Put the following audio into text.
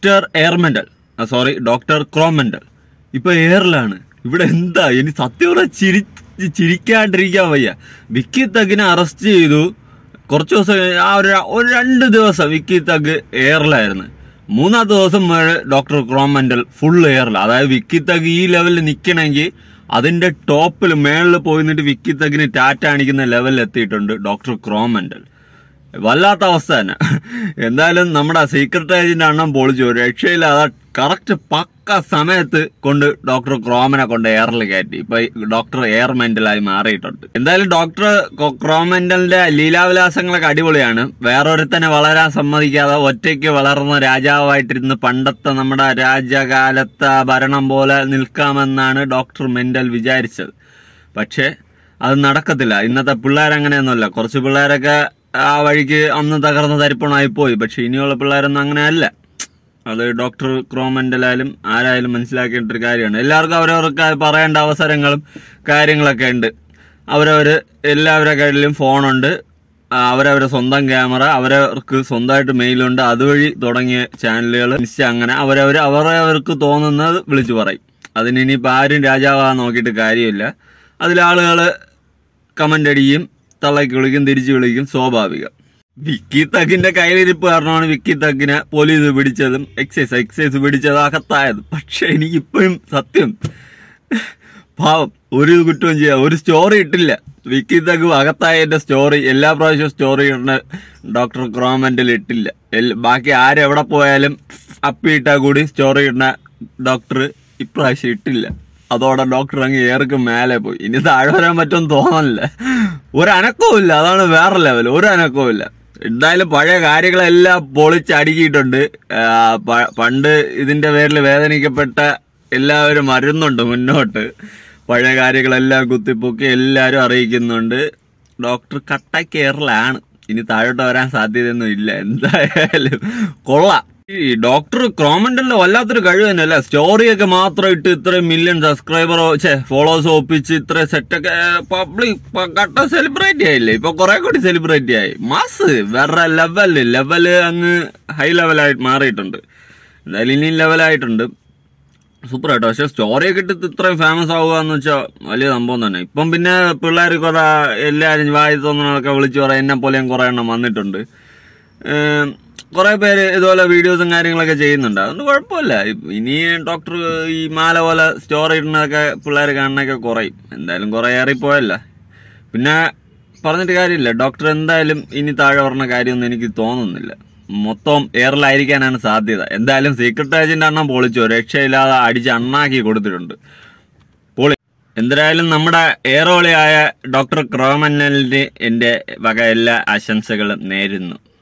doctor എയർമെന്റൽ sorry doctor ക്രോമെന്റൽ ഇപ്പൊ എയറിലാണ് ഇവിടെ എന്താ ഇനി സത്യോടെ ചിരി ചിരിക്കാണ്ടിരിക്കാൻ വയ്യ വിക്കി തഗിനെ അറസ്റ്റ് ചെയ്തു കുറച്ച് ദിവസം കഴിഞ്ഞ് ആ ഒരു ഒരു രണ്ട് ദിവസം വിക്കി തഗ് എയറിലായിരുന്നു മൂന്നാമത്തെ ദിവസം മുതൽ ഡോക്ടർ ക്രോമെന്റൽ ഫുൾ എയറിൽ അതായത് വിക്കി തഗ് ഈ ലെവലിൽ നിൽക്കണമെങ്കിൽ അതിന്റെ ടോപ്പിൽ മേളിൽ പോയി നിന്നിട്ട് വിക്കി തഗിന് ടാറ്റ കാണിക്കുന്ന ലെവലിൽ എത്തിയിട്ടുണ്ട് ഡോക്ടർ ക്രോമെന്റൽ വല്ലാത്ത അവസ്ഥ തന്നെ എന്തായാലും നമ്മുടെ സീക്രട്ട് ഏജന്റ് അണ്ണം പൊളിച്ചു ഒരു രക്ഷയില്ലാതെ കറക്റ്റ് പക്ക സമയത്ത് കൊണ്ട് ഡോക്ടർ ക്രോമനെ കൊണ്ട് എയറിൽ കയറ്റി ഇപ്പൊ ഡോക്ടർ എയർ മെന്റലായി മാറിയിട്ടുണ്ട് എന്തായാലും ഡോക്ടർ ക്രോമെന്റലിന്റെ ലീലാവിലാസങ്ങളൊക്കെ അടിപൊളിയാണ് വേറൊരുത്തനെ വളരാൻ സമ്മതിക്കാതെ ഒറ്റയ്ക്ക് വളർന്ന രാജാവായിട്ടിരുന്ന് പണ്ടത്തെ നമ്മുടെ രാജകാലത്തെ ഭരണം പോലെ നിൽക്കാമെന്നാണ് ഡോക്ടർ മെന്റൽ വിചാരിച്ചത് പക്ഷേ അത് നടക്കത്തില്ല ഇന്നത്തെ പിള്ളേരങ്ങനെയൊന്നുമല്ല കുറച്ച് പിള്ളേരൊക്കെ ആ വഴിക്ക് അന്ന് തകർന്ന തരിപ്പണമായി പോയി പക്ഷെ ഇനിയുള്ള പിള്ളേരൊന്നും അങ്ങനെയല്ല അത് ഡോക്ടർ ക്രോമെന്റലായാലും ആരായാലും മനസ്സിലാക്കേണ്ട ഒരു കാര്യമാണ് എല്ലാവർക്കും അവരവർക്ക് പറയേണ്ട അവസരങ്ങളും കാര്യങ്ങളൊക്കെ ഉണ്ട് അവരവർ എല്ലാവരുടെ കയ്യിലും ഫോണുണ്ട് ആ, അവരവരുടെ സ്വന്തം ക്യാമറ അവരവർക്ക് സ്വന്തമായിട്ട് മെയിലുണ്ട് അതുവഴി തുടങ്ങിയ ചാനലുകൾ ഇൻസ്റ്റ അങ്ങനെ അവരവർ അവരവർക്ക് തോന്നുന്നത് വിളിച്ചു പറയും അതിന് ഇനിയിപ്പോൾ ആരും രാജാവാ നോക്കിയിട്ട് കാര്യമില്ല അതിലാളുകൾ കമന്റ് അടിക്കും തള്ളയ്ക്ക് വിളിക്കും തിരിച്ചു വിളിക്കും സ്വാഭാവികം വിക്കി തക്കിന്റെ കയ്യിലിരിപ്പ് കാരണമാണ് വിക്കി തക്കിനെ പോലീസ് പിടിച്ചതും എക്സൈസ് എക്സൈസ് പിടിച്ചതും അകത്തായത് പക്ഷെ എനിക്ക് ഇപ്പോഴും സത്യം പാവം ഒരു കുറ്റവും ചെയ്യാം ഒരു സ്റ്റോറി ഇട്ടില്ല വിക്കി തക്ക് അകത്തായതിന്റെ സ്റ്റോറി എല്ലാ പ്രാവശ്യവും സ്റ്റോറി ഇടുന്ന ഡോക്ടർ ക്രോമന്റിൽ ഇട്ടില്ല എല്ല- ബാക്കി ആരെവിടെ പോയാലും അപ്പിയിട്ടാ കൂടി സ്റ്റോറി ഇടുന്ന ഡോക്ടർ ഇപ്രാവശ്യം ഇട്ടില്ല അതോടെ ഡോക്ടർ അങ്ങ് ഏർക്ക് മേലെ പോയി ഇനി താഴെ വരാൻ പറ്റുമെന്ന് തോന്നണില്ല ഒരു അനക്കവും ഇല്ല അതാണ് വേറെ ലെവൽ ഒരു അനക്കവും ഇല്ല എന്തായാലും പഴയ കാര്യങ്ങളെല്ലാം പൊളിച്ചടുക്കിയിട്ടുണ്ട് ആ, പ- പണ്ട് ഇതിന്റെ പേരിൽ വേദനിക്കപ്പെട്ട എല്ലാവരും വരുന്നുണ്ട് മുന്നോട്ട് പഴയ കാര്യങ്ങളെല്ലാം കുത്തിപ്പൊക്കി എല്ലാവരും അറിയിക്കുന്നുണ്ട് ഡോക്ടർ കട്ട കെയറിലാണ് ഇനി താഴോട്ട് വരാൻ സാധ്യതയൊന്നും ഇല്ല എന്തായാലും കൊള്ളാം ഈ ഡോക്ടർ ക്രോമന്റലിന്റെ വല്ലാത്തൊരു കഴിവ് തന്നെയല്ല സ്റ്റോറിയൊക്കെ മാത്രം ഇട്ട് ഇത്രയും മില്യൺ സബ്സ്ക്രൈബറോ ഛേ ഫോളോവേഴ്സ് ഒപ്പിച്ച് ഇത്ര സെറ്റൊക്കെ പബ്ലിക് കട്ട സെലിബ്രേറ്റ് ആയില്ലേ ഇപ്പൊ കുറെ കൂടി സെലിബ്രേറ്റ് ആയി മാസ് വേറെ ലെവല് ലെവല് അങ്ങ് ഹൈ ലെവലായിട്ട് മാറിയിട്ടുണ്ട് എന്തായാലും ഇനി ലെവലായിട്ടുണ്ട് സൂപ്പർ ആയിട്ടോ പക്ഷെ സ്റ്റോറിയൊക്കെ ഇട്ട് ഇത്രയും ഫേമസ് ആവുക എന്ന് വെച്ചാൽ വലിയ സംഭവം തന്നെ ഇപ്പം പിന്നെ പിള്ളേർ കുറെ എല്ലാവരും വായി തോന്നുന്നതൊക്കെ വിളിച്ചു പറയാം എന്നെ പോലെയും കുറെ എണ്ണം വന്നിട്ടുണ്ട് ഏം, കുറെ പേര് ഇതുപോലെ വീഡിയോസും കാര്യങ്ങളൊക്കെ ചെയ്യുന്നുണ്ട് അതുകൊണ്ട് കുഴപ്പമില്ല ഇ- ഇനി ഡോക്ടർ ഈ മാല പോലെ സ്റ്റോറി ഇടുന്നതൊക്കെ പിള്ളേർ കാണുന്നതൊക്കെ കുറയും എന്തായാലും കുറെ ഏറിപ്പോയല്ല പിന്നെ പറഞ്ഞിട്ട് കാര്യമില്ല ഡോക്ടർ എന്തായാലും ഇനി താഴെ പറഞ്ഞ കാര്യമൊന്നും എനിക്ക് തോന്നുന്നില്ല മൊത്തം എയറിലായിരിക്കാനാണ് സാധ്യത എന്തായാലും സീക്രട്ട് ഏജന്റ് അണ്ണൻ പൊളിച്ചു രക്ഷയില്ലാതെ അടിച്ച് അണ്ണാക്കി കൊടുത്തിട്ടുണ്ട് പൊളി എന്തായാലും നമ്മുടെ എയറോളിയായ ഡോക്ടർ ക്രോമന്നലിന് എന്റെ വക എല്ലാ ആശംസകളും നേരുന്നു